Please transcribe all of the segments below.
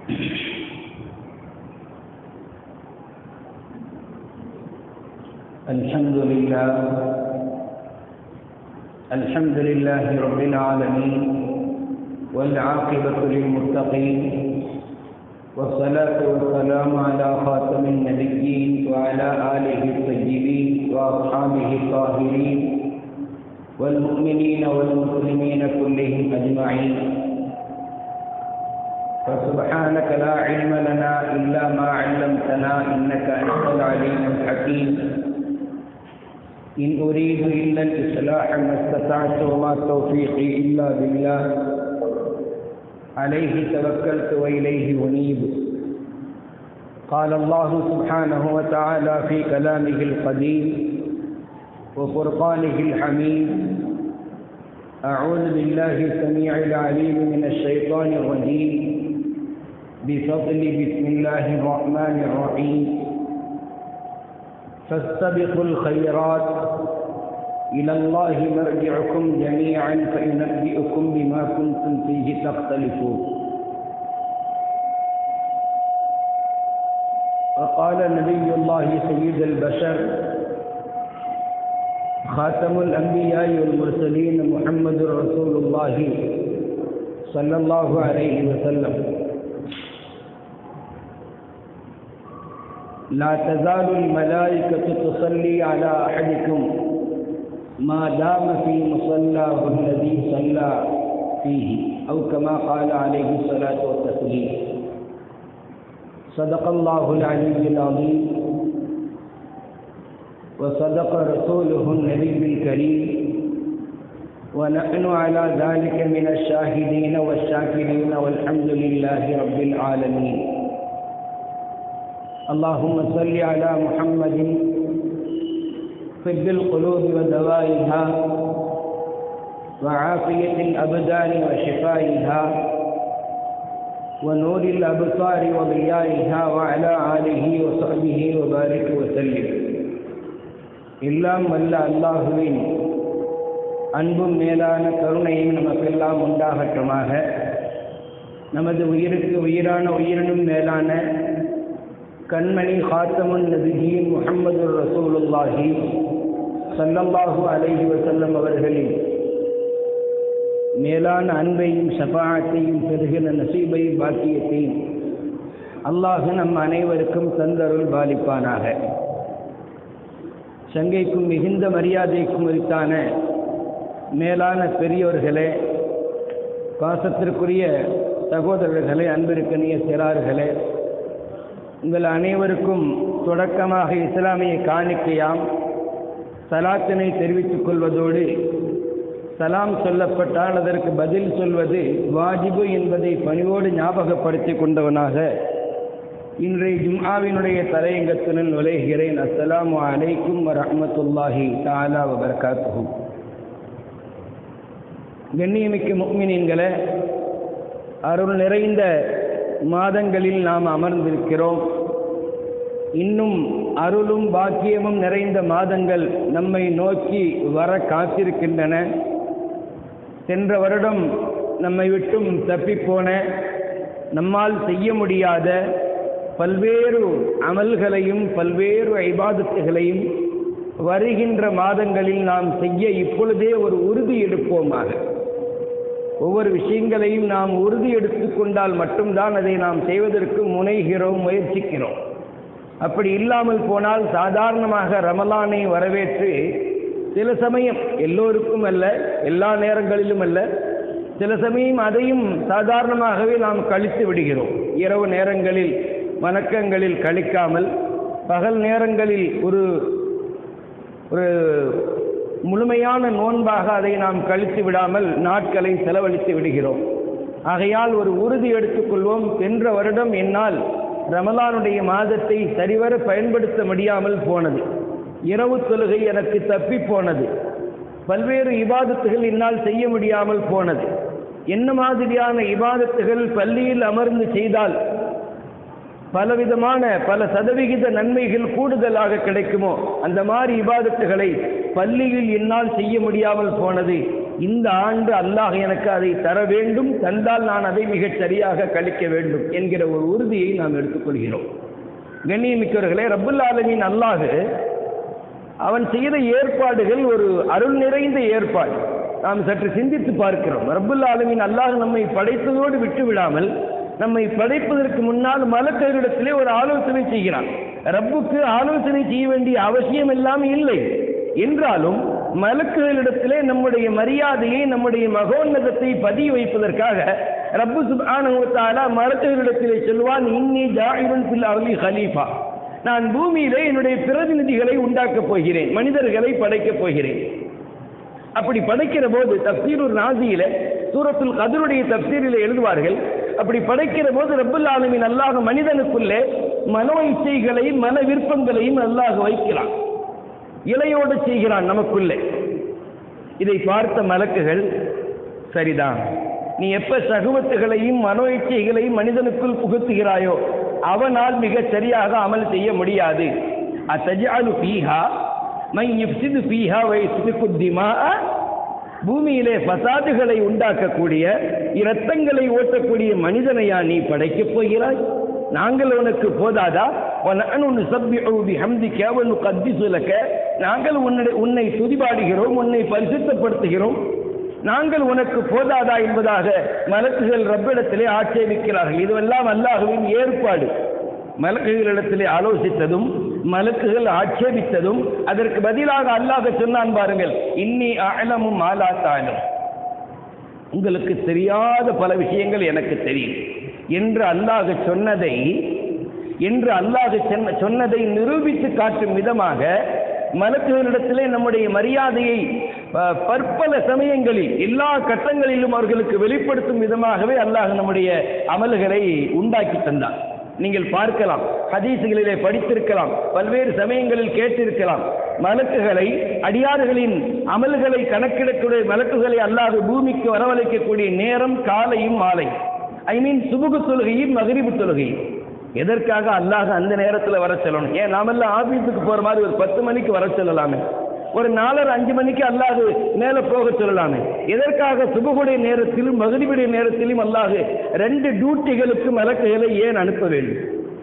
الحمد لله الحمد لله رب العالمين والعاقبة للمتقين والصلاة والسلام على خاتم النبيين وعلى آله الطيبين وأصحابه الطاهرين والمؤمنين والمسلمين كلهم أجمعين فسبحانك لا علم لنا إلا ما علمتنا إنك أنت العليم الحكيم إن أريد إلا الإصلاح ما استطعت وما توفيقي إلا بالله عليه توكلت وإليه أنيب قال الله سبحانه وتعالى في كلامه القديم وفرقانه الحميد أعوذ بالله السميع العليم من الشيطان الرجيم بفضل بسم الله الرحمن الرحيم فاستبقوا الخيرات إلى الله مرجعكم جميعا فينبئكم بما كنتم فيه تختلفون وقال نبي الله سيد البشر خاتم الأنبياء والمرسلين محمد رسول الله صلى الله عليه وسلم لا تزال الملائكة تصلي على أحدكم ما دام في مصلاه الذي صلى فيه أو كما قال عليه الصلاة والتسليم صدق الله العلي العظيم وصدق رسوله النبي الكريم ونحن على ذلك من الشاهدين والشاكرين والحمد لله رب العالمين اللهم صل على محمد طب القلوب ودوائها وعافية الأبدان وشفائها ونور الأبصار وضيائها وعلى آله وصحبه وبارك وسلم எல்லாம் வல்ல அல்லாஹுவின் அன்பும் மேலான கருணையும் நமக்கெல்லாம் உண்டாகட்டுமாக நமது உயிருக்கு உயிரான உயிரினும் மேலான கண்மணி ஹாத்தமுன் நபிஜியின் முகமது ரசூலுல்லாஹி சல்லல்லாஹு அலைஹி வசல்லம் அவர்களின் மேலான அன்பையும் ஷபாத்தையும் பெறுகிற நசீபை பாக்கியத்தையும் அல்லாஹு நம் அனைவருக்கும் தந்தருள் பாலிப்பானாக சங்கைக்கும் மிகுந்த மரியாதைக்கும் உரித்தான மேலான பெரியோர்களே பாசத்திற்குரிய சகோதரர்களே அன்பிற்கனிய சிறார்களே உங்கள் அனைவருக்கும் தொடக்கமாக இஸ்லாமிய காணிக்கையாம் சலாத்தினை தெரிவித்துக் கொள்வதோடு சலாம் சொல்லப்பட்டால் அதற்கு பதில் சொல்வது வாஜிபு என்பதை பணிவோடு ஞாபகப்படுத்தி கொண்டவனாக இன்றைய ஜும்ஆவினுடைய தலையங்கத்துடன் நுழைகிறேன் அஸ்ஸலாமு அலைக்கும் வரஹமத்துல்லாஹி தாலா வபர்காத்துஹும் கண்ணியமிக்க முக்மினின்களை அருள் நிறைந்த மாதங்களில் நாம் அமர்ந்திருக்கிறோம் இன்னும் அருளும் பாக்கியமும் நிறைந்த மாதங்கள் நம்மை நோக்கி வர காத்திருக்கின்றன சென்ற வருடம் நம்மை விட்டும் தப்பிப்போன நம்மால் செய்ய முடியாத பல்வேறு அமல்களையும் பல்வேறு ஐபாதத்துகளையும் வருகின்ற மாதங்களில் நாம் செய்ய இப்பொழுதே ஒரு உறுதி எடுப்போமாக ஒவ்வொரு விஷயங்களையும் நாம் உறுதி எடுத்துக்கொண்டால் மட்டும்தான் அதை நாம் செய்வதற்கு முனைகிறோம் முயற்சிக்கிறோம் அப்படி இல்லாமல் போனால் சாதாரணமாக ரமலானை வரவேற்று சில சமயம் எல்லோருக்கும் அல்ல எல்லா நேரங்களிலும் அல்ல சில சமயம் அதையும் சாதாரணமாகவே நாம் கழித்து விடுகிறோம் இரவு நேரங்களில் வணக்கங்களில் கழிக்காமல் பகல் நேரங்களில் ஒரு ஒரு முழுமையான நோன்பாக அதை நாம் கழித்து விடாமல் நாட்களை செலவழித்து விடுகிறோம் ஆகையால் ஒரு உறுதி எடுத்துக்கொள்வோம் சென்ற வருடம் என்னால் ரமலானுடைய மாதத்தை சரிவர பயன்படுத்த முடியாமல் போனது இரவு தொழுகை எனக்கு தப்பி போனது பல்வேறு இபாதத்துகள் என்னால் செய்ய முடியாமல் போனது என்ன மாதிரியான இபாதத்துகள் பள்ளியில் அமர்ந்து செய்தால் பலவிதமான பல சதவிகித நன்மைகள் கூடுதலாக கிடைக்குமோ அந்த மாதிரி இபாதத்துகளை பள்ளியில் என்னால் செய்ய முடியாமல் போனது இந்த ஆண்டு அல்லாஹ் எனக்கு அதை தர வேண்டும் தந்தால் நான் அதை மிகச் சரியாக கழிக்க வேண்டும் என்கிற ஒரு உறுதியை நாம் எடுத்துக்கொள்கிறோம் கண்ணியமிக்கவர்களே ரப்புல் ஆலமீன் அல்லாஹ் அவன் செய்த ஏற்பாடுகள் ஒரு அருள் நிறைந்த ஏற்பாடு நாம் சற்று சிந்தித்து பார்க்கிறோம் ரப்புல் ஆலமீன் அல்லாஹ் நம்மை படைத்ததோடு விட்டு விடாமல் நம்மை படைப்பதற்கு முன்னால் மலக்கரிடத்திலே ஒரு ஆலோசனை செய்கிறான் ரப்புக்கு ஆலோசனை செய்ய வேண்டிய அவசியம் எல்லாம் இல்லை என்றாலும் மலக்குகளிடத்திலே நம்முடைய மரியாதையை நம்முடைய மகோன்னதத்தை பதிய வைப்பதற்காக ரப்பு சுப்ஹானஹு வ தஆலா மலக்குகளிடத்திலே சொல்வான் இன்னி ஜாயிலுன் ஃபில் அர்லி ஹலீஃபா நான் பூமியிலே என்னுடைய பிரதிநிதிகளை உண்டாக்கப் போகிறேன் மனிதர்களை படைக்கப் போகிறேன் அப்படி படைக்கிற போது தப்சீருர் நாசியில சூரத்துல் கதருடைய தப்சீரில் எழுதுவார்கள் அப்படி படைக்கிற போது ரப்புல் ஆலமின் அல்லாஹ் மனிதனுக்குள்ளே மனோ இச்சைகளை மன விருப்பங்களையும் அல்லாஹ் வைக்கிறான் இலையோடு செய்கிறான் நமக்குள்ளே இதை பார்த்த மலக்குகள் சரிதான் நீ எப்ப சகுவத்துகளையும் மனோ இச்சைகளையும் மனிதனுக்குள் புகுத்துகிறாயோ அவனால் மிக சரியாக அமல் செய்ய முடியாது அத்தஜாலு பீஹா மை யுப்சிது பீஹா வை சிதுக்குத்திமா பூமியிலே ஃபசாதுகளை உண்டாக்கக்கூடிய இரத்தங்களை ஓட்டக்கூடிய மனிதனையா நீ படைக்கப் போகிறாய் நாங்கள் உனக்கு போதாதா நாங்கள் உன்னை உன்னை துதிபாடுகிறோம் உன்னை பரிசுத்தப்படுத்துகிறோம் நாங்கள் உனக்கு போதாதா என்பதாக மலக்குகள் ரப்பிடத்திலே ஆட்சேபிக்கிறார்கள் இதுவெல்லாம் அல்லாஹுவின் ஏற்பாடு மலக்குகளிடத்திலே ஆலோசித்ததும் மலக்குகள் ஆட்சேபித்ததும் அதற்கு பதிலாக அல்லாஹ் சொன்னான் பாருங்கள் இன்னி அழமும் ஆலாத்தாலும் உங்களுக்கு தெரியாத பல விஷயங்கள் எனக்கு தெரியும் என்று அல்லாஹ் சொன்னதை என்று அல்லாஹ் சொன்ன- சொன்னதை நிரூபித்து காட்டும் விதமாக மலக்குகளிடத்திலே நம்முடைய மரியாதையை அஹ், பற்பல சமயங்களில் எல்லா கட்டங்களிலும் அவர்களுக்கு வெளிப்படுத்தும் விதமாகவே அல்லாஹ் நம்முடைய அமல்களை உண்டாக்கி தந்தான் நீங்கள் பார்க்கலாம் ஹதீசுகளிலே படித்திருக்கலாம் பல்வேறு சமயங்களில் கேட்டிருக்கலாம் மலக்குகளை அடியார்களின் அமல்களை கணக்கிடக்கூடிய மலக்குகளை அல்லாஹ் பூமிக்கு வரவழைக்கக்கூடிய நேரம் காலையும் மாலை ஐ மீன் சுபுகு தொழுகையும் மகரிபு தொழுகையும் எதற்காக அல்லாஹ் அந்த நேரத்தில் வர சொல்லணும் ஏன் நாமெல்லாம் ஆபீஸுக்கு போற மாதிரி ஒரு பத்து மணிக்கு வர சொல்லலாமே ஒரு நாலரை அஞ்சு மணிக்கு அல்லாஹ் மேலே போக சொல்லலாமே எதற்காக சுபகுடைய நேரத்திலும் மகரிபுடைய நேரத்திலும் அல்லாஹ் ரெண்டு டியூட்டிகளுக்கு மலக்குகளை ஏன் அனுப்ப வேண்டும்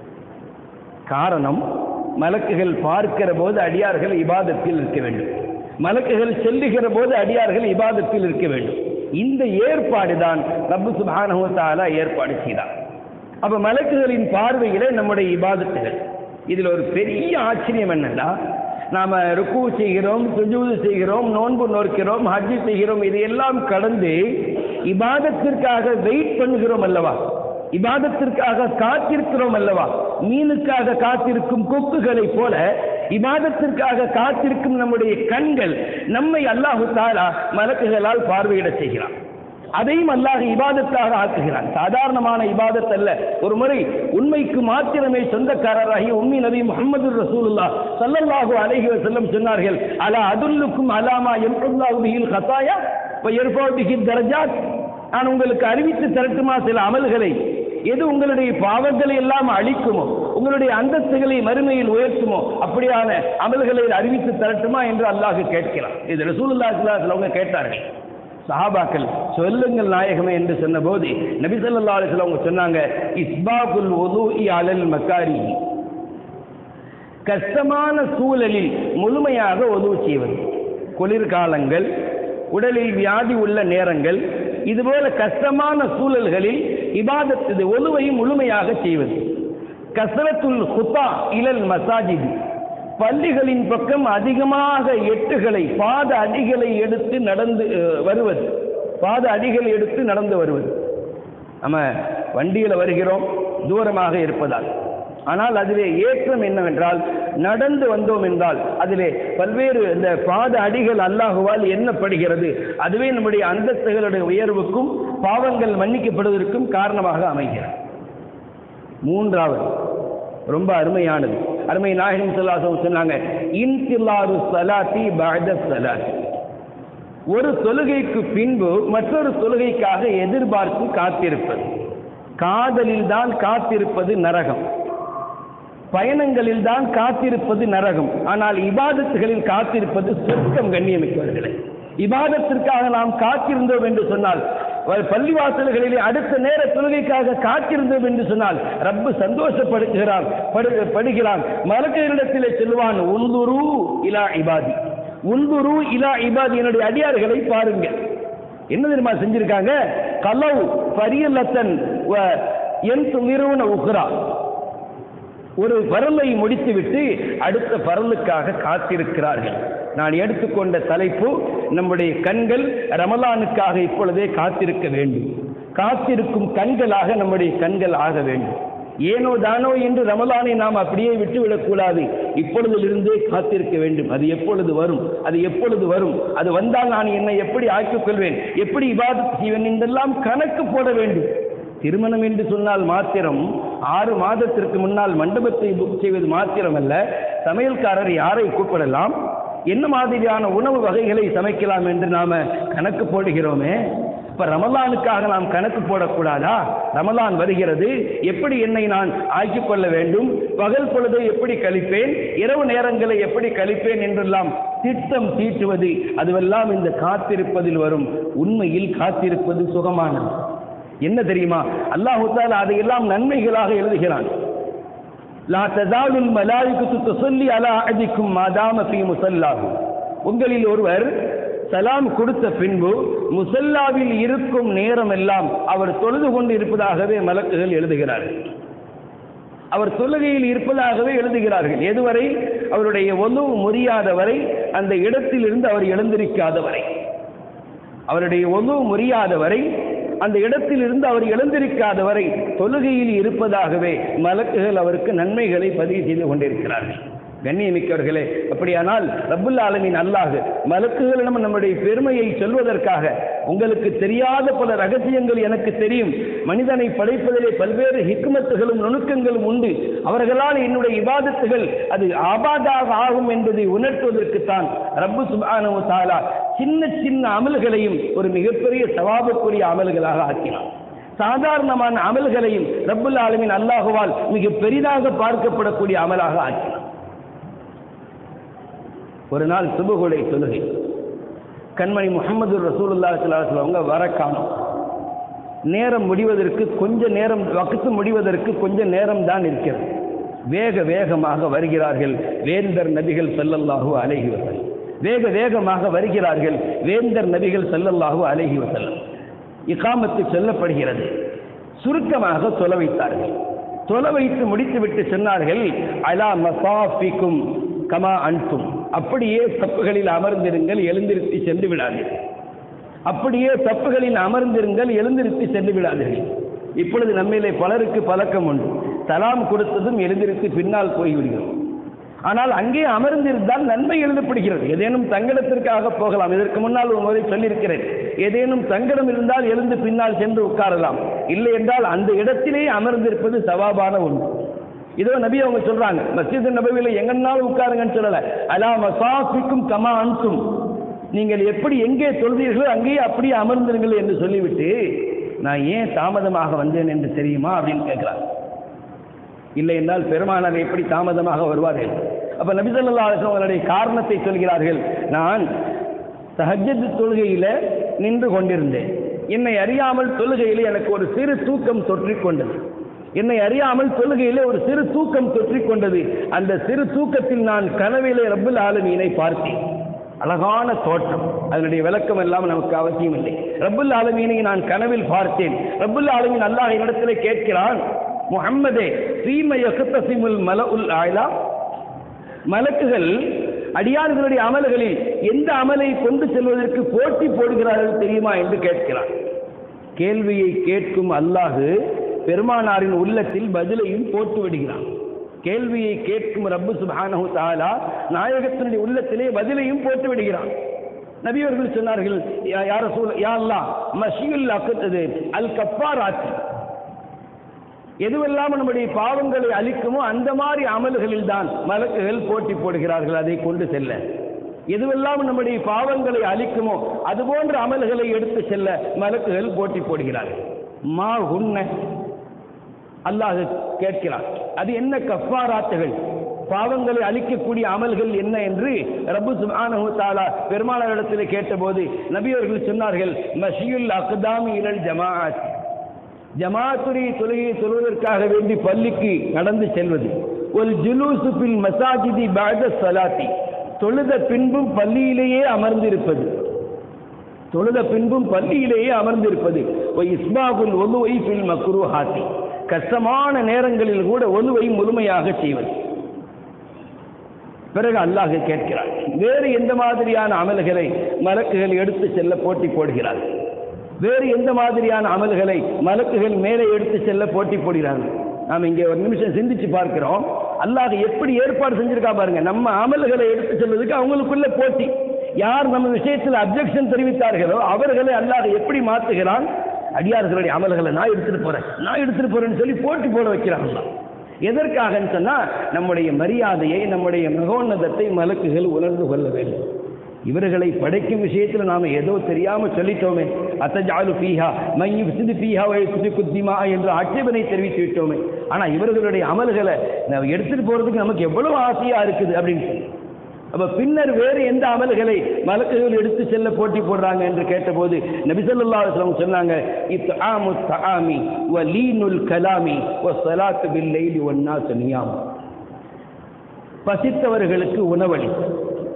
காரணம் மலக்குகள் பார்க்கிற போது அடியார்கள் இபாதத்தில் இருக்க வேண்டும் மலக்குகள் செல்லுகிற போது அடியார்கள் இபாதத்தில் இருக்க வேண்டும் இந்த ஏற்பாடு தான் ரப்பு சுப்ஹானஹு வ தஆலா ஏற்பாடு செய்தார் அப்ப மலக்குகளின் பார்வையிலே நம்முடைய இபாதத்துகள் இதுல ஒரு பெரிய ஆச்சரியம் என்னன்னா நாம ருக்கு செய்கிறோம் சுஜூது செய்கிறோம் நோன்பு நோக்கிறோம் ஹஜ்ஜு செய்கிறோம் இதையெல்லாம் கடந்து இபாதத்திற்காக வெயிட் பண்ணுகிறோம் அல்லவா இபாதத்திற்காக காத்திருக்கிறோம் அல்லவா மீனுக்காக காத்திருக்கும் கொக்குகளைப் போல இபாதத்திற்காக காத்திருக்கும் நம்முடைய கண்கள் நம்மை அல்லாஹு தாலா மலக்குகளால் பார்வையிட செய்கிறான் அதையும் அல்லாஹ் இபாதத்தாக ஆக்குகிறான் சாதாரணமான இபாதத் அல்ல ஒரு முறை உண்மைக்கு மாத்திரமே சொந்தக்காரராகி உம்மி நபி முகமது ரசூலுல்லாஹ் ஸல்லல்லாஹு அலைஹி வஸல்லம் சொன்னார்கள் அலா அதுல்லுக்கும் அலாமா யம்ஹுல்லாஹு பிஹில் கதாயா வ யர்ஃபு பிஹி தரஜாத் நான் உங்களுக்கு அறிவித்து தரட்டுமா சில அமல்களை எது உங்களுடைய பாவங்களை எல்லாம் அழிக்குமோ உங்களுடைய அந்தஸ்துகளை மறுமையில் உயர்த்துமோ அப்படியான அமல்களை அறிவித்து தரட்டுமா என்று அல்லாஹ் கேட்கிறான் இது ரசூலுல்லாஹி ஸல்லல்லாஹு அலைஹி வஸல்லம் கேட்டார்கள் சஹாபாக்கள் சொல்லுங்கள் நாயகமே என்று சொன்னபோது நபி ஸல்லல்லாஹு அலைஹி வஸல்லம் அவங்க சொன்னாங்க இஸ்பாகுல் வுதுஇ அலல் மக்காரி கஷ்டமான சூழலில் முழுமையாக உதவு செய்வது குளிர்காலங்கள் உடலில் வியாதி உள்ள நேரங்கள் இதுபோல கஷ்டமான சூழல்களில் இபாதத் இது ஒலுவை முழுமையாக செய்வது கசரத்துல் ஹுத்தா இலல் மசாஜித் பள்ளிகளின் பக்கம் அதிகமாக எட்டுகளை பாத அடிகளை எடுத்து நடந்து அஹ், வருவது பாத அடிகளை எடுத்து நடந்து வருவது நம்ம வண்டியில் வருகிறோம் தூரமாக இருப்பதால் ஆனால் அதிலே ஏற்றம் என்னவென்றால் நடந்து வந்தோம் என்றால் அதிலே பல்வேறு இந்த பாத அடிகள் அல்லாஹுவால் எண்ணப்படுகிறது அதுவே நம்முடைய அந்தஸ்துகளுடைய உயர்வுக்கும் பாவங்கள் மன்னிக்கப்படுவதற்கும் காரணமாக அமைகிறது மூன்றாவது ரொம்ப அருமையானது அருமை நாயகம் சொல்லாசம் சொன்னாங்க இன்தில்லாரு சலாத்தி பஅத சலாத் ஒரு தொழுகைக்கு பின்பு மற்றொரு தொழுகைக்காக எதிர்பார்த்து காத்திருப்பது காதலில் தான் காத்திருப்பது நரகம் பயணங்களில் தான் காத்திருப்பது நரகம் ஆனால் இபாதத்துகளில் காத்திருப்பது சொர்க்கம் கண்ணியமிக்கவர்களே இபாதத்திற்காக நாம் காத்திருந்தோம் என்று சொன்னால் பள்ளிவாசல்களிலே அடுத்த நேர தொழுகைக்காக காத்திருந்தோம் என்று சொன்னால் ரப்பு சந்தோஷப்படுத்துகிறான் படு- படுகிறான் மலக்குகளிடத்திலே செல்வான் உந்துரு இலா இபாதி உந்துரு இலா இபாதி என்னுடைய அடியார்களை பாருங்கள் என்ன தெரியுமா செஞ்சிருக்காங்க கலவு பரியலத்தன் என் நிறுவன உக்ரா ஒரு பரலை முடித்துவிட்டு அடுத்த பரலுக்காக காத்திருக்கிறார்கள் நான் எடுத்துக்கொண்ட தலைப்பு நம்முடைய கண்கள் ரமலானுக்காக இப்பொழுதே காத்திருக்க வேண்டும் காத்திருக்கும் கண்களாக நம்முடைய கண்கள் ஆக வேண்டும் ஏனோ தானோ என்று ரமலானை நாம் அப்படியே விட்டுவிடக்கூடாது இப்பொழுதிலிருந்தே காத்திருக்க வேண்டும் அது எப்பொழுது வரும் அது எப்பொழுது வரும் அது வந்தால் நான் என்னை எப்படி ஆக்கிக் கொள்வேன் எப்படி இபாதத் செய்வேன் என்றெல்லாம் கணக்கு போட வேண்டும் திருமணம் என்று சொன்னால் மாத்திரம் ஆறு மாதத்திற்கு முன்னால் மண்டபத்தை புக் செய்வது மாத்திரமல்ல சமையல்காரர் யாரை கூப்பிடலாம் என்ன மாதிரியான உணவு வகைகளை சமைக்கலாம் என்று நாம கணக்கு போடுகிறோமே இப்ப ரமலானுக்காக நாம் கணக்கு போடக்கூடாதா ரமலான் வருகிறது எப்படி என்னை நான் ஆக்கிக் கொள்ள வேண்டும் பகல் பொழுதை எப்படி கழிப்பேன் இரவு நேரங்களை எப்படி கழிப்பேன் என்றெல்லாம் திட்டம் தீட்டுவது அதுவெல்லாம் இந்த காத்திருப்பதில் வரும் உண்மையில் காத்திருப்பது சுகமானது என்ன தெரியுமா அல்லாஹு தாலா அதையெல்லாம் நன்மைகளாக எழுதுகிறான் லா ததாலுல் மலாயிகத்து துஸல்லி அலா அஹதிக்கும் மாதாம ஃபீ முஸல்லாஹு உங்களில் ஒருவர் சலாம் கொடுத்த பின்பு முசல்லாவில் இருக்கும் நேரம் எல்லாம் அவர் தொழுது கொண்டு இருப்பதாகவே மலக்குகள் எழுதுகிறார்கள் அவர் தொழுகையில் இருப்பதாகவே எழுதுகிறார்கள் எதுவரை அவருடைய ஒலுவு முறியாத வரை அந்த இடத்திலிருந்து அவர் எழுந்திருக்காத வரை அவருடைய ஒலுவு முறியாத வரை அந்த இடத்திலிருந்து அவர் எழுந்திருக்காத வரை தொழுகையில் இருப்பதாகவே மலக்குகள் அவருக்கு நன்மைகளை பதிவு செய்து கொண்டிருக்கிறார்கள் கண்ணியமிக்கவர்களே அப்படியானால் ரப்புல் ஆலமின் அல்லாஹ் மலக்குகளிடம் நம்முடைய பெருமையை சொல்வதற்காக உங்களுக்கு தெரியாத பல ரகசியங்கள் எனக்கு தெரியும் மனிதனை படைப்பதிலே பல்வேறு ஹிக்மத்துகளும் நுணுக்கங்களும் உண்டு அவர்களால் என்னுடைய இபாதத்துகள் அது ஆபாதாக ஆகும் என்பதை உணர்த்துவதற்குத்தான் ரப்பு சுபானு தாலா சின்ன சின்ன அமல்களையும் ஒரு மிகப்பெரிய சவாபுக்குரிய அமல்களாக ஆக்கினான் சாதாரணமான அமல்களையும் ரப்புல் ஆலமின் அல்லாஹுவால் மிக பெரிதாக பார்க்கப்படக்கூடிய அமலாக ஆக்கினான் ஒரு நாள் சுபகுடை தொழுகை கண்மணி முகமது ரசூலுல்லா ஸல்லல்லாஹு அவங்க வர காணும் நேரம் முடிவதற்கு கொஞ்ச நேரம் வகுத்து முடிவதற்கு கொஞ்ச நேரம் தான் இருக்கிறது வேக வேகமாக வருகிறார்கள் வேந்தர் நபிகள் ஸல்லல்லாஹு அலைஹி வஸல்லம் வேக வேகமாக வருகிறார்கள் வேந்தர் நபிகள் ஸல்லல்லாஹு அலைஹி வஸல்லம் இகாமத்து சொல்லப்படுகிறது சுருக்கமாக தொல வைத்தார்கள் தொல வைத்து முடித்துவிட்டு சொன்னார்கள் அலா மசாஃபிக்கும் கமா அன்தும் அப்படியே தப்புகளில் அமர்ந்திருங்கள் எழுந்திருத்தி சென்று விடாதீர்கள் அப்படியே தப்புகளில் அமர்ந்திருங்கள் எழுந்திருத்தி சென்று விடாதீர்கள் இப்பொழுது நம்மிலே பலருக்கு பழக்கம் உண்டு சலாம் கொடுத்ததும் எழுந்திருத்தி பின்னால் போய்விடுகிறோம் ஆனால் அங்கே அமர்ந்திருந்தால் நன்மை எழுதப்படுகிறது ஏதேனும் தங்கடத்திற்காக போகலாம் இதற்கு முன்னால் ஒரு முறை சொல்லியிருக்கிறேன் ஏதேனும் தங்கடம் இருந்தால் எழுந்து பின்னால் சென்று உட்காரலாம் இல்லை என்றால் அந்த இடத்திலே அமர்ந்திருப்பது சவாபான ஒன்று இதோ நபி அவங்க சொல்றாங்க மஸ்ஜித் நபவியில எங்கன்னாலும் உட்காருங்கன்னு சொல்லல அலா மசாஃபிக்கும் கமா அன்சும் நீங்கள் எப்படி எங்கே சொல்றீர்களோ அங்கேயே அப்படியே அமர்ந்திருங்கள் என்று சொல்லிவிட்டு நான் ஏன் தாமதமாக வந்தேன் என்று தெரியுமா அப்படின்னு கேட்கிறார் இல்லை என்றால் பெருமானார் எப்படி தாமதமாக வருவார்கள் அப்ப நபிசல்லா அவர்களுடைய காரணத்தை சொல்கிறார்கள் நான் தஹஜத் தொழுகையில நின்று கொண்டிருந்தேன் என்னை அறியாமல் தொழுகையில எனக்கு ஒரு சிறு தூக்கம் தொற்றிக் கொண்டது என்னை அறியாமல் தொழுகையிலே ஒரு சிறு தூக்கம் தொற்றிக் கொண்டது அந்த சிறு தூக்கத்தில் நான் கனவிலே ரப்புல் ஆலமீனை பார்த்தேன் அழகான தோற்றம் அதனுடைய விளக்கம் எல்லாம் நமக்கு அவசியம் இல்லை ரப்புல் ஆலமீனை நான் கனவில் பார்த்தேன் ரப்புல் ஆலமீன் அல்லாஹ் என்னிடத்திலே கேட்கிறான் முஹம்மதே சீம யகுத்தசிமுல் மல உல் ஆயிலா மலக்குகள் அடியார்களுடைய அமல்களில் எந்த அமலை கொண்டு செல்வதற்கு போட்டி போடுகிறார்கள் தெரியுமா என்று கேட்கிறான் கேள்வியை கேட்கும் அல்லாஹு பெருமானாரின் உள்ளத்தில் பதிலையும் போட்டு விடுகிறான் கேள்வியை கேட்கும் ரப்பு சுபானஹு தாலா நாயகத்தினுடைய உள்ளத்திலே பதிலையும் போட்டு விடுகிறான் நபி அவர்கள் சொன்னார்கள் யா- யா ரசூல் யா அல்லாஹ் மஷியுல் அக்கத்தது அல் கஃபாராத்தி எதுவெல்லாம் நம்முடைய பாவங்களை அழிக்குமோ அந்த மாதிரி அமல்களில் தான் மலக்குகள் போட்டி போடுகிறார்கள் அதை கொண்டு செல்ல எதுவெல்லாம் நம்முடைய பாவங்களை அழிக்குமோ அது போன்ற அமல்களை எடுத்து செல்ல மலக்குகள் போட்டி போடுகிறார்கள் மா உன்ன அல்லாஹ் கேட்கிறான் அது என்ன கஃபாராத்துகள் பாவங்களை அழிக்கக்கூடிய அமல்கள் என்ன என்று ரப்பு சுப்ஹானஹு தஆலா பெருமானாரிடத்தில் கேட்டபோது நபி அவர்கள் சொன்னார்கள் மஷியுல் அக்தாமி இலல் ஜமாஅத் ஜமாத்துடைய தொழுகையை தொழுவதற்காக வேண்டி பள்ளிக்கு நடந்து செல்வது ஒரு ஜுலூசு பில் மசாஜிதி பாத சலாத்தி தொழுத பின்பும் பள்ளியிலேயே அமர்ந்திருப்பது தொழுத பின்பும் பள்ளியிலேயே அமர்ந்திருப்பது ஒய் இஸ்மாபுல் ஒலுவை பில் மக்ரு ஹாத்தி கஷ்டமான நேரங்களில் கூட ஒலுவை முழுமையாக செய்வது பிறகு அல்லாஹ் கேட்கிறார் வேறு எந்த மாதிரியான அமல்களை மலக்குகள் எடுத்து செல்ல போட்டி போடுகிறார் வேறு எந்த மாதிரியான அமல்களை மலக்குகள் மேலே எடுத்து செல்ல போட்டி போடுகிறார்கள் நாம் இங்கே ஒரு நிமிஷம் சிந்திச்சு பார்க்கிறோம் அல்லாஹ் எப்படி ஏற்பாடு செஞ்சிருக்கா பாருங்க நம்ம அமல்களை எடுத்து செல்வதற்கு அவங்களுக்குள்ள போட்டி யார் நம்ம விஷயத்தில் அப்ஜெக்ஷன் தெரிவித்தார்களோ அவர்களை அல்லாஹ் எப்படி மாற்றுகிறான் அடியார்களுடைய அமல்களை நான் எடுத்துட்டு போறேன் நான் எடுத்துட்டு போறேன்னு சொல்லி போட்டி போட வைக்கிறான் அல்லாஹ். எதற்காகன்னு சொன்னா நம்முடைய மரியாதையை நம்முடைய மகோன்னதத்தை மலக்குகள் உணர்ந்து கொள்ள வேண்டும் இவர்களை படைக்கும் விஷயத்தில் நாம ஏதோ தெரியாம சொல்லிட்டோமே அத்தஜாலு பீஹா மையு சிது பீஹா வயசு குத்திமா என்று ஆட்சேபனை தெரிவித்து விட்டோமே ஆனா இவர்களுடைய அமல்களை நம்ம எடுத்துட்டு போறதுக்கு நமக்கு எவ்வளவு ஆசையா இருக்குது அப்படின்னு சொல்லி அப்ப பின்னர் வேறு எந்த அமல்களை மலக்குகள் எடுத்து செல்ல போட்டி போடுறாங்க என்று கேட்டபோது நபி ஸல்லல்லாஹு அலைஹி வஸல்லம் சொன்னாங்க இத்ஆமு தஆமி வ லீனுல் கலாமி வ ஸலாத்து பில் லைலி வன் நாஸ் நியாம் பசித்தவர்களுக்கு உணவளித்தல்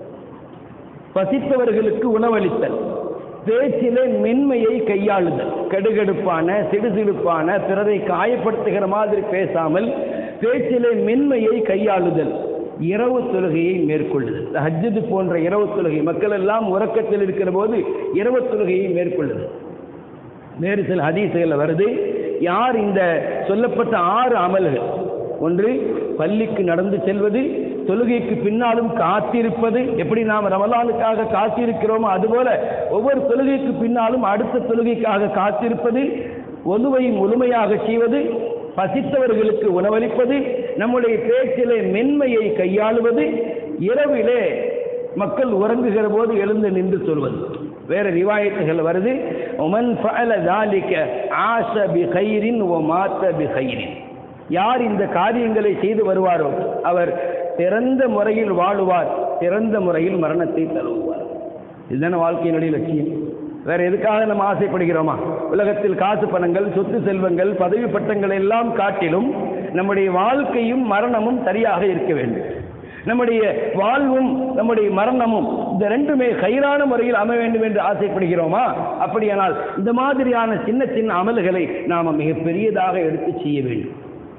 பசித்தவர்களுக்கு உணவளித்தல் பேச்சிலே மென்மையை கையாளுதல் கடுகடுப்பான சிடுசிடுப்பான பிறரை காயப்படுத்துகிற மாதிரி பேசாமல் பேச்சிலே மென்மையை கையாளுதல் இரவு தொழுகையை மேற்கொள்ளுதல் ஹஜ்ஜது போன்ற இரவு தொழுகை மக்கள் எல்லாம் உறக்கத்தில் இருக்கிற போது இரவு தொழுகையை மேற்கொள்ளுதல் வேறு சில ஹதீசுகளில் வருது யார் இந்த சொல்லப்பட்ட ஆறு அமல்கள் ஒன்று பள்ளிக்கு நடந்து செல்வது தொழுகைக்கு பின்னாலும் காத்திருப்பது எப்படி நாம் ரமலானுக்காக காத்திருக்கிறோமோ அதுபோல ஒவ்வொரு தொழுகைக்கு பின்னாலும் அடுத்த தொழுகைக்காக காத்திருப்பது ஒலுவை முழுமையாக செய்வது பசித்தவர்களுக்கு உணவளிப்பது நம்முடைய பேச்சிலே மென்மையை கையாளுவது இரவிலே மக்கள் உறங்குகிற போது எழுந்து நின்று சொல்வது வேற ரிவாயத்துகள் வருது ஒமன் ஃபஅல ذلك ஆஷ பிகைரின் வ மாத்த பிகைரின் யார் இந்த காரியங்களை செய்து வருவாரோ அவர் சிறந்த முறையில் வாழுவார் சிறந்த முறையில் மரணத்தை தழுவுவார் இதுதானே வாழ்க்கையினுடைய லட்சியம் வேற எதுக்காக நம்ம ஆசைப்படுகிறோமா உலகத்தில் காசு பணங்கள் சொத்து செல்வங்கள் பதவி பட்டங்கள் எல்லாம் காட்டிலும் நம்முடைய வாழ்க்கையும் மரணமும் சரியாக இருக்க வேண்டும் நம்முடைய வாழ்வும் நம்முடைய மரணமும் இந்த ரெண்டுமே கைரான முறையில் அமைய வேண்டும் என்று ஆசைப்படுகிறோமா அப்படியானால் இந்த மாதிரியான சின்ன சின்ன அமல்களை நாம மிக பெரியதாக எடுத்து செய்ய வேண்டும்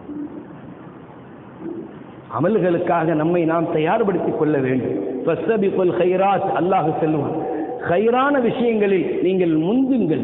அமல்களுக்காக நம்மை நாம் தயார்படுத்திக் கொள்ள வேண்டும் ஃபஸ்தபிகுல் ஹைராத் அல்லாஹ் செல்வான் ஹைரான விஷயங்களில் நீங்கள் முந்துங்கள்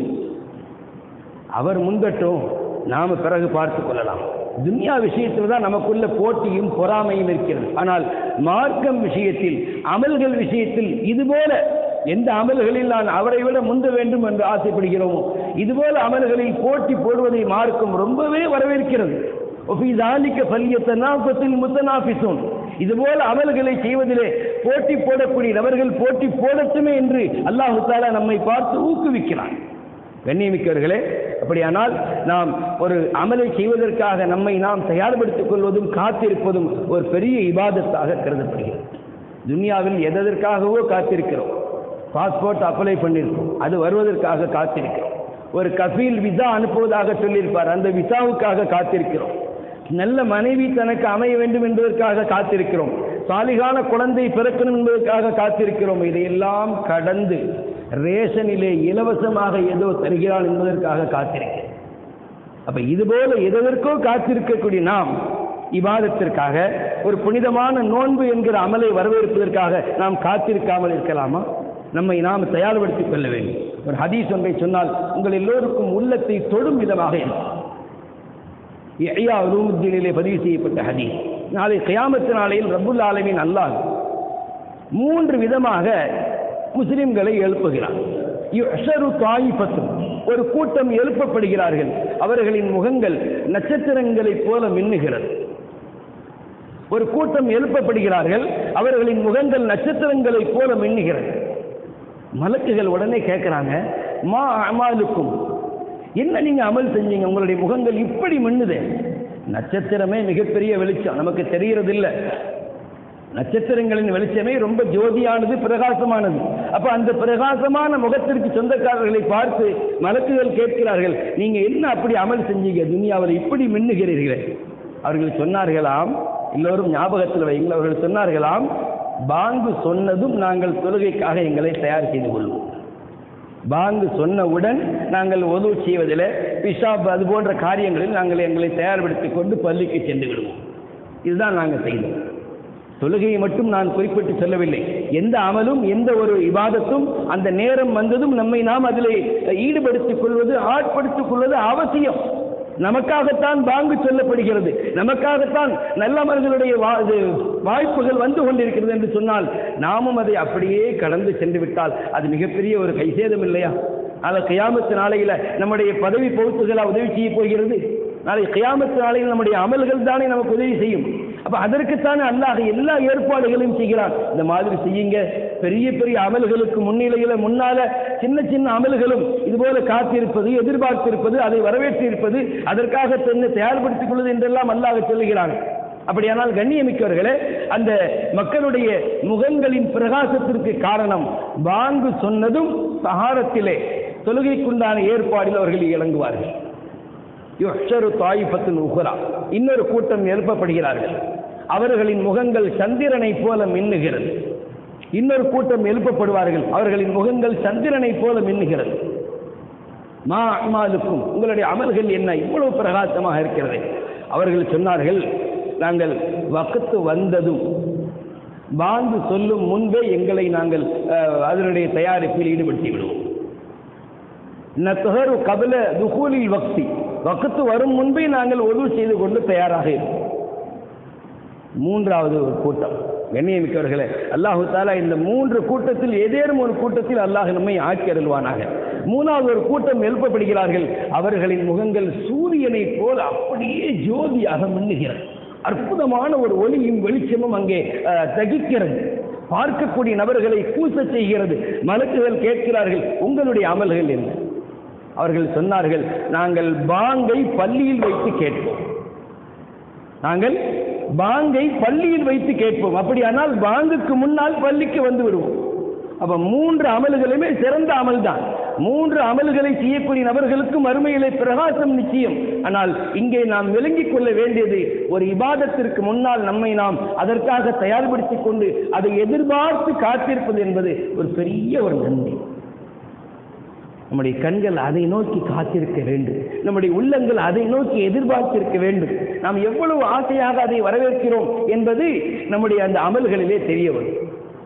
அவர் முந்தட்டும் நாம பிறகு பார்த்துக் கொள்ளலாம் துன்யா விஷயத்தில் தான் நமக்குள்ள போட்டியும் பொறாமையும் இருக்கிறது ஆனால் மார்க்கம் விஷயத்தில் அமல்கள் விஷயத்தில் இதுபோல எந்த அமல்களில் நான் அவரை விட முந்த வேண்டும் என்று ஆசைப்படுகிறோமோ இதுபோல அமல்களில் போட்டி போடுவதை மார்க்கம் ரொம்பவே வரவேற்கிறது ஒஃபி தாலிக்க பல்யத்தனாபத்தில் முத்தனாபிசோன் இதுபோல அமல்களை செய்வதிலே போட்டி போடக்கூடிய நபர்கள் போட்டி போடட்டுமே என்று அல்லாஹு தாலா நம்மை பார்த்து ஊக்குவிக்கிறான் கண்ணியமிக்கவர்களே அப்படியானால் நாம் ஒரு அமலை செய்வதற்காக நம்மை நாம் தயார்படுத்திக் கொள்வதும் காத்திருப்பதும் ஒரு பெரிய இபாதத்தாக கருதப்படுகிறது துனியாவில் எதற்காகவோ காத்திருக்கிறோம் பாஸ்போர்ட் அப்ளை பண்ணியிருக்கோம் அது வருவதற்காக காத்திருக்கிறோம் ஒரு கஃபீல் விசா அனுப்புவதாக சொல்லியிருப்பார் அந்த விசாவுக்காக காத்திருக்கிறோம் நல்ல மனைவி தனக்கு அமைய வேண்டும் என்பதற்காக காத்திருக்கிறோம் சாலிகான குழந்தை பிறக்கணும் என்பதற்காக காத்திருக்கிறோம் இதையெல்லாம் கடந்து ரேஷனிலே இலவசமாக ஏதோ தருகிறான் என்பதற்காக காத்திருக்கிறேன் அப்ப இதுபோல எதற்கோ காத்திருக்கக்கூடிய நாம் இவாதத்திற்காக ஒரு புனிதமான நோன்பு என்கிற அமலை வரவேற்பதற்காக நாம் காத்திருக்காமல் இருக்கலாமா நம்மை நாம் தயார்படுத்திக் கொள்ள வேண்டும் ஒரு ஹதீஸ் ஒன்றை சொன்னால் உங்கள் எல்லோருக்கும் உள்ளத்தை தொடும் விதமாக இருக்கும் ஐயா உலூமுத்தீனிலே பதிவு செய்யப்பட்ட ஹதீஸ் நாளை கியாமத்து நாளையில் ரப்புல் ஆலமின் அல்லாஹ் மூன்று விதமாக முஸ்லிம்களை எழுப்புகிறார் யுஹ்ஷரு தாயிஃபத்தும் ஒரு கூட்டம் எழுப்பப்படுகிறார்கள் அவர்களின் முகங்கள் நட்சத்திரங்களைப் போல மின்னுகிறது ஒரு கூட்டம் எழுப்பப்படுகிறார்கள் அவர்களின் முகங்கள் நட்சத்திரங்களைப் போல மின்னுகிறது மலக்குகள் உடனே கேட்குறாங்க மா அமாலுக்கும் என்ன நீங்க அமல் செஞ்சீங்க உங்களுடைய முகங்கள் இப்படி மின்னுதே நட்சத்திரமே மிகப்பெரிய வெளிச்சம் நமக்கு தெரியறதில்லை நட்சத்திரங்களின் வெளிச்சமே ரொம்ப ஜோதியானது பிரகாசமானது அப்ப அந்த பிரகாசமான முகத்திற்கு சொந்தக்காரர்களை பார்த்து மலக்குகள் கேட்கிறார்கள் நீங்க என்ன அப்படி அமல் செஞ்சீங்க துனியாவில் இப்படி மின்னுகிறீர்களே அவர்கள் சொன்னார்களாம் எல்லோரும் ஞாபகத்தில் வைங்கள் அவர்கள் சொன்னார்களாம் பாங்கு சொன்னதும் நாங்கள் தொழுகைக்காக எங்களை தயார் செய்து கொள்வோம் பாங்கு சொன்னவுடன் நாங்கள் ஒது செய்வதில் பிஷாப் அது போன்ற காரியங்களில் நாங்கள் எங்களை தயார்படுத்திக் கொண்டு பள்ளிக்கு சென்று விடுவோம் இதுதான் நாங்கள் செய்தோம் தொழுகையை மட்டும் நான் குறிப்பிட்டு சொல்லவில்லை எந்த அமலும் எந்த ஒரு இபாதத்தும் அந்த நேரம் வந்ததும் நம்மை நாம் அதில் ஈடுபடுத்திக் கொள்வது ஆட்படுத்திக் கொள்வது அவசியம் நமக்காகத்தான் பாங்கு சொல்லப்படுகிறது நமக்காகத்தான் நல்லவர்களுடைய வா- இது வாய்ப்புகள் வந்து கொண்டிருக்கிறது என்று சொன்னால் நாமும் அதை அப்படியே கடந்து சென்று விட்டால் அது மிகப்பெரிய ஒரு கைசேதம் இல்லையா நாளை கியாமத்து நாளையில நம்முடைய பதவி பொறுப்புகளா உதவி செய்ய போகிறது நாளை கியாமத்து நாளையில் நம்முடைய அமல்கள் தானே நமக்கு உதவி செய்யும் அப்ப அதற்குத்தானே அல்லாஹ் எல்லா ஏற்பாடுகளையும் செய்கிறான் இந்த மாதிரி செய்யுங்க பெரிய பெரிய அமல்களுக்கு முன்னிலையில முன்னால சின்ன சின்ன அமல்களும் இதுபோல காத்திருப்பது எதிர்பார்த்திருப்பது அதை வரவேற்றிருப்பது அதற்காக தன்னை தயார்படுத்திக் கொள்வது என்றெல்லாம் அல்லாஹ் சொல்லுகிறான் அப்படியானால் கண்ணியமிக்கவர்களே அந்த மக்களுடைய முகங்களின் பிரகாசத்திற்கு காரணம் பாங்கு சொன்னதும் சஹாரத்திலே தொழுகைக்குண்டான ஏற்பாடில் அவர்கள் இறங்குவார்கள் யுஹ்ஷரு தாயிஃபத்துல் உஹ்ரா இன்னொரு கூட்டம் எழுப்பப்படுகிறார்கள் அவர்களின் முகங்கள் சந்திரனை போல மின்னுகிறது இன்னொரு கூட்டம் எழுப்பப்படுவார்கள் அவர்களின் முகங்கள் சந்திரனை போல மின்னுகிறது மா அமாலுக்கும் உங்களுடைய அமல்கள் என்ன இவ்வளவு பிரகாசமாக இருக்கிறது அவர்கள் சொன்னார்கள் நாங்கள் வக்கத்து வந்ததும் பாங்கு சொல்லும் முன்பே எங்களை நாங்கள் அஹ், அதனுடைய தயாரிப்பில் ஈடுபடுத்தி விடுவோம் நத்தகரு கபில துகூலில் வக்தி வக்கத்து வரும் முன்பே நாங்கள் ஒது செய்து கொண்டு தயாராக இருப்போம் மூன்றாவது ஒரு கூட்டம் கண்ணியமிக்கவர்களே அல்லாஹு தாலா இந்த மூன்று கூட்டத்தில் ஏதேனும் ஒரு கூட்டத்தில் அல்லாஹ் நம்மை ஆக்கி அருள்வானாக மூணாவது ஒரு கூட்டம் எழுப்பப்படுகிறார்கள் அவர்களின் முகங்கள் சூரியனை போல அப்படியே ஜோதியாக மின்னுகிறது அற்புதமான ஒரு ஒளியும் வெளிச்சமும் அங்கே அஹ், தகிக்கிறது பார்க்கக்கூடிய நபர்களை கூச செய்கிறது மலக்குகள் கேட்கிறார்கள் உங்களுடைய அமல்கள் என்ன அவர்கள் சொன்னார்கள் நாங்கள் பாங்கை பள்ளியில் வைத்து கேட்போம் நாங்கள் பாங்கை பள்ளியில் வைத்து கேட்போம் அப்படியானால் பாங்குக்கு முன்னால் பள்ளிக்கு வந்து விடுவோம் அப்ப மூன்று அமல்களுமே சிறந்த அமல் தான் மூன்று அமல்களை செய்யக்கூடிய நபர்களுக்கும் மறுமையிலே பிரகாசம் நிச்சயம் ஆனால் இங்கே நாம் விளங்கிக் கொள்ள வேண்டியது ஒரு இபாதத்திற்கு முன்னால் நம்மை நாம் அதற்காக தயார்படுத்திக் கொண்டு அதை எதிர்பார்த்து காத்திருப்பது என்பது ஒரு பெரிய ஒரு நன்மை நம்முடைய கண்கள் அதை நோக்கி காத்திருக்க வேண்டும் நம்முடைய உள்ளங்கள் அதை நோக்கி எதிர்பார்த்திருக்க வேண்டும் நாம் எவ்வளவு ஆசையாக அதை வரவேற்கிறோம் என்பது நம்முடைய அந்த அமல்களிலே தெரிய வரும்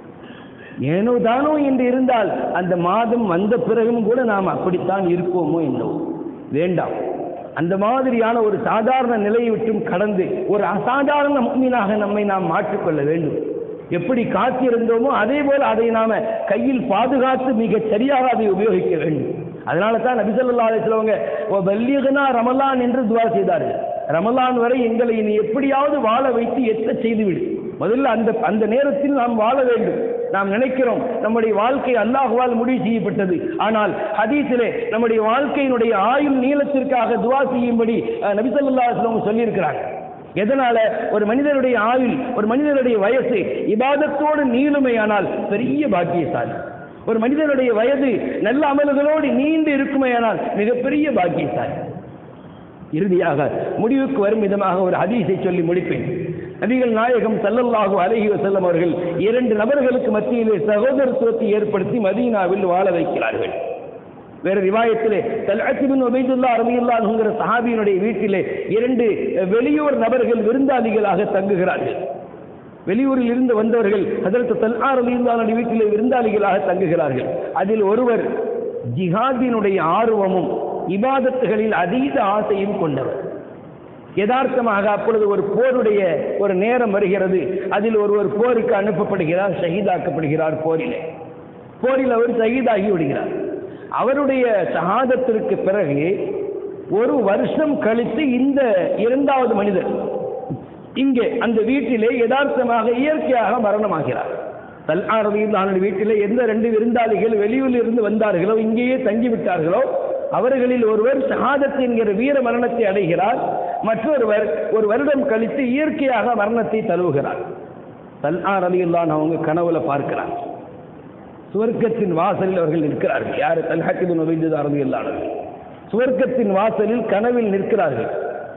ஏனோ தானோ என்று இருந்தால் அந்த மாதம் வந்த பிறகும் கூட நாம் அப்படித்தான் இருப்போமோ என்னவோ வேண்டாம் அந்த மாதிரியான ஒரு சாதாரண நிலையை விட்டும் கடந்து ஒரு அசாதாரண முக்மீனாக நம்மை நாம் மாற்றிக்கொள்ள வேண்டும் எப்படி காத்திருந்தோமோ அதே போல அதை நாம கையில் பாதுகாத்து மிக சரியாக அதை உபயோகிக்க வேண்டும் அதனால தான் நபிசல்லா அலிஸ்லவங்க ஓ பல்லியகனா ரமலான் என்று துவா செய்தார்கள் ரமலான் வரை எங்களை இனி எப்படியாவது வாழ வைத்து எத்த செய்துவிடு முதல்ல அந்த அந்த நேரத்தில் நாம் வாழ வேண்டும் நாம் நினைக்கிறோம் நம்முடைய வாழ்க்கை அல்லாஹுவால் முடிவு செய்யப்பட்டது ஆனால் ஹதீஸிலே நம்முடைய வாழ்க்கையினுடைய ஆயுள் நீளத்திற்காக துவா செய்யும்படி அஹ், நபிசல்லா அலிஸ்லவங்க சொல்லியிருக்கிறாங்க எதனால ஒரு மனிதனுடைய ஆயுள் ஒரு மனிதனுடைய வயசு இபாதத்தோடு நீளுமையானால் பெரிய பாக்கியசாலி ஒரு மனிதனுடைய வயது நல்ல அமல்களோடு நீண்டு இருக்குமையானால் மிகப்பெரிய பாக்கியசாலி இறுதியாக முடிவுக்கு வரும் விதமாக ஒரு ஹதீஸை சொல்லி முடிப்பேன் நபிகள் நாயகம் ஸல்லல்லாஹு அலைஹி வஸல்லம் அவர்கள் இரண்டு நபர்களுக்கு மத்தியிலே சகோதரத்துவத்தை ஏற்படுத்தி மதீனாவில் வாழ வைக்கிறார்கள் வேற ரிவாயத்திலே தல்அத்திபின் உபைதுல்லா ரலியல்லாஹுங்கிற சஹாபியினுடைய வீட்டிலே இரண்டு வெளியூர் நபர்கள் விருந்தாளிகளாக தங்குகிறார்கள் வெளியூரில் இருந்து வந்தவர்கள் அதற்கு தல்ஆர் ரலியல்லாஹுடைய வீட்டிலே விருந்தாளிகளாக தங்குகிறார்கள் அதில் ஒருவர் ஜிஹாதினுடைய ஆர்வமும் இபாதத்துகளில் அதீத ஆசையும் கொண்டவர் யதார்த்தமாக அப்பொழுது ஒரு போருடைய ஒரு நேரம் வருகிறது அதில் ஒருவர் போருக்கு அனுப்பப்படுகிறார் ஷஹீதாக்கப்படுகிறார் போரிலே போரில் அவர் ஷஹீதாகி விடுகிறார் அவருடைய ஷஹாதத்திற்கு பிறகு ஒரு வருஷம் கழித்து இந்த இரண்டாவது மனிதர் இங்கே அந்த வீட்டிலே யதார்த்தமாக இயற்கையாக மரணமாகிறார் தல்ஆரதியில் வீட்டிலே எந்த ரெண்டு விருந்தாளிகள் வெளியூரில் இருந்து வந்தார்களோ இங்கேயே தங்கிவிட்டார்களோ அவர்களில் ஒருவர் ஷஹாதத் என்கிற வீர மரணத்தை அடைகிறார் மற்றொருவர் ஒரு வருடம் கழித்து இயற்கையாக மரணத்தை தழுவுகிறார் தல்ஆ ரலியல்லான் அவங்க கனவுல பார்க்கிறாங்க சுவர்க்கத்தின் வாசலில் அவர்கள் நிற்கிறார்கள் யார் தல்ஹாக்கிபின் உபைதா ரலியல்லானது சுவர்க்கத்தின் வாசலில் கனவில் நிற்கிறார்கள்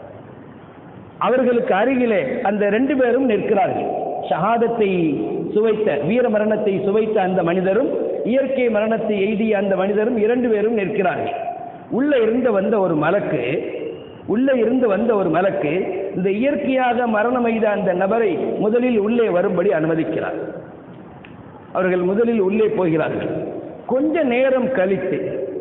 அவர்களுக்கு அருகிலே அந்த ரெண்டு பேரும் நிற்கிறார்கள் ஷஹாதத்தை சுவைத்த வீர மரணத்தை சுவைத்த அந்த மனிதரும் இயற்கை மரணத்தை எய்திய அந்த மனிதரும் இரண்டு பேரும் நிற்கிறார்கள் உள்ள இருந்து வந்த ஒரு மலக்கு உள்ள இருந்து வந்த ஒரு மலக்கு இந்த இயற்கையாக மரணம் எய்த அந்த நபரை முதலில் உள்ளே வரும்படி அனுமதிக்கிறார் அவர்கள் முதலில் உள்ளே போகிறார்கள் கொஞ்ச நேரம் கழித்து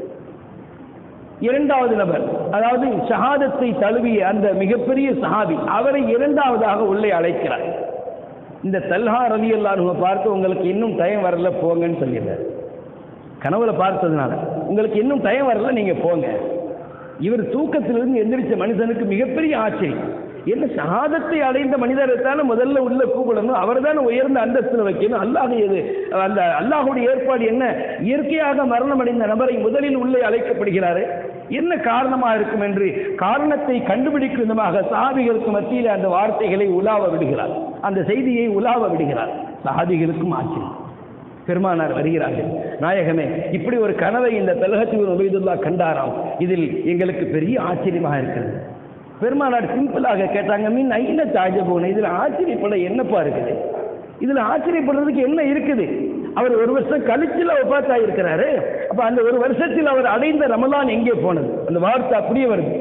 இரண்டாவது நபர் அதாவது ஷஹாதத்தை தழுவிய அந்த மிகப்பெரிய சஹாபி அவரை இரண்டாவதாக உள்ளே அழைக்கிறார் இந்த தல்ஹா ரவி அல்லாஹ் பார்த்து உங்களுக்கு இன்னும் டைம் வரல போங்கன்னு சொல்லிடுறாரு கனவுல பார்த்ததுனால உங்களுக்கு இன்னும் டைம் வரல நீங்க போங்க இவர் தூக்கத்திலிருந்து எந்திரிச்ச மனிதனுக்கு மிகப்பெரிய ஆச்சரியம் என்ன ஷஹாதத்தை அடைந்த மனிதரை தானே முதல்ல உள்ள கூப்பிடணும் அவர் தானே உயர்ந்த அந்தஸ்தில் வைக்கணும் அல்லாஹ் எது அந்த அல்லாஹுடைய ஏற்பாடு என்ன இயற்கையாக மரணம் அடைந்த நபரை முதலில் உள்ளே அழைக்கப்படுகிறாரு என்ன காரணமா இருக்கும் என்று காரணத்தை கண்டுபிடிக்கும் விதமாக சஹாபிகளுக்கு மத்தியில் அந்த வார்த்தைகளை உலாவ விடுகிறார் அந்த செய்தியை உலாவ விடுகிறார் சஹாபிகளுக்கும் ஆச்சரியம் பெருமானார் வருகிறார்கள் நாயகமே இப்படி ஒரு கனவை இந்த தலகத்தின் உபயதுல்லா கண்டாராம் இதில் எங்களுக்கு பெரிய ஆச்சரியமாக இருக்கிறது பெருமானார் சிம்பிளாக கேட்டாங்க மீன் ஐன தாஜ போன இதில் ஆச்சரியப்பட என்னப்பா இருக்குது இதில் ஆச்சரியப்படுறதுக்கு என்ன இருக்குது அவர் ஒரு வருஷம் கழிச்சில் ஒப்பாத்தா இருக்கிறாரு அப்ப அந்த ஒரு வருஷத்தில் அவர் அடைந்த ரமலான் எங்கே போனது அந்த வார்த்தை அப்படியே வருது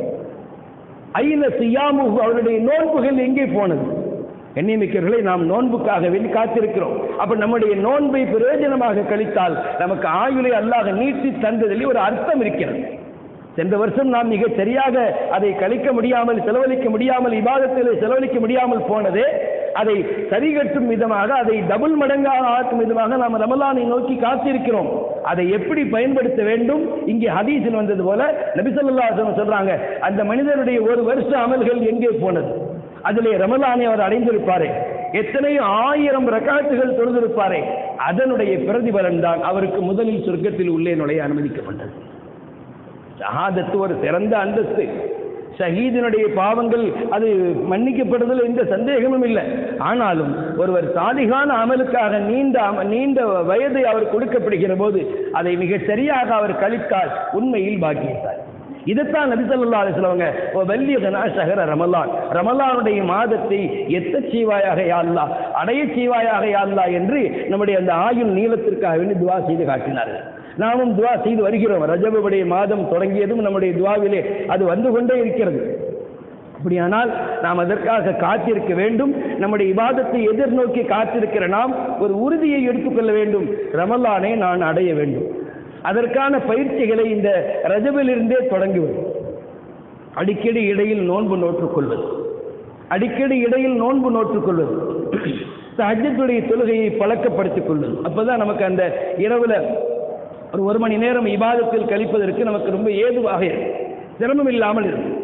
ஐன சியாமு அவருடைய நோன்புகள் எங்கே போனது எண்ணிமிக்கவர்களை நாம் நோன்புக்காக வேண்டி காத்திருக்கிறோம் அப்ப நம்முடைய நோன்பை பிரயோஜனமாக கழித்தால் நமக்கு ஆயுளை அல்லாஹ் நீட்டி தந்ததில் ஒரு அர்த்தம் இருக்கிறது சென்ற வருஷம் நாம் மிக சரியாக அதை கழிக்க முடியாமல் செலவழிக்க முடியாமல் இபாதத்தில் செலவழிக்க முடியாமல் போனதே அதை சரிகட்டும் விதமாக அதை டபுள் மடங்காக ஆக்கும் விதமாக நாம் ரமலானை நோக்கி காத்திருக்கிறோம் அதை எப்படி பயன்படுத்த வேண்டும் இங்கே ஹதீஸில் வந்தது போல நபிசல்லா சொல்றாங்க அந்த மனிதனுடைய ஒரு வருஷ அமல்கள் எங்கே போனது அதிலே ரமலானை அவர் அடைந்திருப்பாரே எத்தனை ஆயிரம் ரகாத்துகள் தொழுதிருப்பாரே அதனுடைய பிரதிபலன் தான் அவருக்கு முதலில் சொர்க்கத்தில் உள்ளே நுழைய அனுமதிக்கப்பட்டது ஷஹாதத்து ஒரு சிறந்த அந்தஸ்து ஷஹீதினுடைய பாவங்கள் அது மன்னிக்கப்படுவதில் எந்த சந்தேகமும் இல்லை ஆனாலும் ஒருவர் சாலிகான அமலுக்காக நீண்ட அம- நீண்ட வயதை அவர் கொடுக்கப்படுகிற போது அதை மிக சரியாக அவர் கழித்தால் உண்மையில் பாக்கியத்தார் இதைத்தான் நபி ஸல்லல்லாஹு அலைஹி வஸல்லம் அவங்க வல்லியகனா ஷஹர ரமலான் ரமலானுடைய மாதத்தை எத்த செய்வாயாக யா அல்லாஹ் அடைய செய்வாயாக யா அல்லாஹ் என்று நம்முடைய அந்த ஆயுள் நீளத்திற்காக வேண்டி துவா செய்து காட்டினார்கள் நாமும் துவா செய்து வருகிறோம் ரஜபுடைய மாதம் தொடங்கியதும் நம்முடைய துவாவிலே அது வந்து கொண்டே இருக்கிறது அப்படியானால் நாம் அதற்காக காத்திருக்க வேண்டும் நம்முடைய இபாதத்தை எதிர்நோக்கி காத்திருக்கிற நாம் ஒரு உறுதியை எடுத்துக்கொள்ள வேண்டும் ரமலானை நான் அடைய வேண்டும் அதற்கான பயிற்சிகளை இந்த ரஜபிலிருந்தே தொடங்குவது அடிக்கடி இடையில் நோன்பு நோற்றுக்கொள்வது அடிக்கடி இடையில் நோன்பு நோற்றுக்கொள்வது ஹஜ்ஜத்துடைய தொழுகையை பழக்கப்படுத்திக் கொள்வது அப்பதான் நமக்கு அந்த இரவுல ஒரு ஒரு மணி நேரம் இபாதத்தில் கழிப்பதற்கு நமக்கு ரொம்ப ஏதுவாக இருக்கும் சிரமம் இல்லாமல் இருக்கும்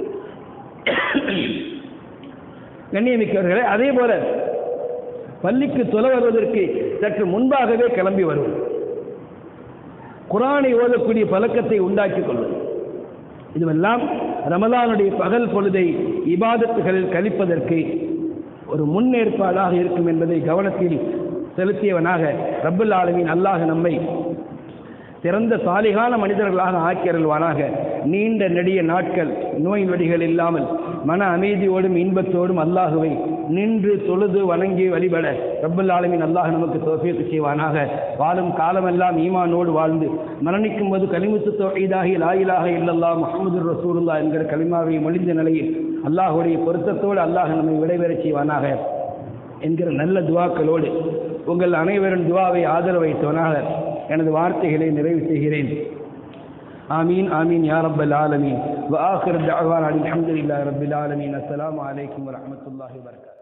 கண்ணியமிக்கவர்களே அதே போல பள்ளிக்கு தொலை வருவதற்கு சற்று முன்பாகவே கிளம்பி வருவது குரானை ஓதக்கூடிய பழக்கத்தை உண்டாக்கிக் கொள்வது இதுவெல்லாம் ரமலானுடைய பகல் பொழுதை இபாதத்துகளில் கழிப்பதற்கு ஒரு முன்னேற்பாடாக இருக்கும் என்பதை கவனத்தில் செலுத்தியவனாக ரப்பல் ஆலமீன் அல்லாஹ் நம்மை சிறந்த சாலிகான மனிதர்களாக ஆக்கியருள்வானாக நீண்ட நெடிய நாட்கள் நோய் நொடிகள் இல்லாமல் மன அமைதியோடும் இன்பத்தோடும் அல்லாஹுவை நின்று தொழுது வணங்கி வழிபட ரப்பல் ஆலமீன் அல்லாஹ் நமக்கு தோஃபியத்து செய்வானாக வாழும் காலமெல்லாம் ஈமானோடு வாழ்ந்து மரணிக்கும் போது கலிமுத்து தோஹீதாகி லாயிலாக இல்லல்லா முஹம்மது ரசூலுல்லா என்கிற கலிமாவை மொழிந்த நிலையில் அல்லாஹுடைய பொருத்தத்தோடு அல்லாஹ் நம்மை விடைபெறச் செய்வானாக என்கிற நல்ல துவாக்களோடு உங்கள் அனைவரின் துவாவை ஆதரவு வைத்தவனாக எனது வார்த்தைகளை நிறைவு செய்கிறேன் ஆமீன் ஆமீன் யா ரப்பல் ஆலமீன் வஆகிர் தஅவானா அல்ஹம்துலில்லாஹி ரப்பில் ஆலமீன் அஸ்ஸலாமு அலைக்கும் வரஹ்மத்துல்லாஹி வபரகாத்துஹு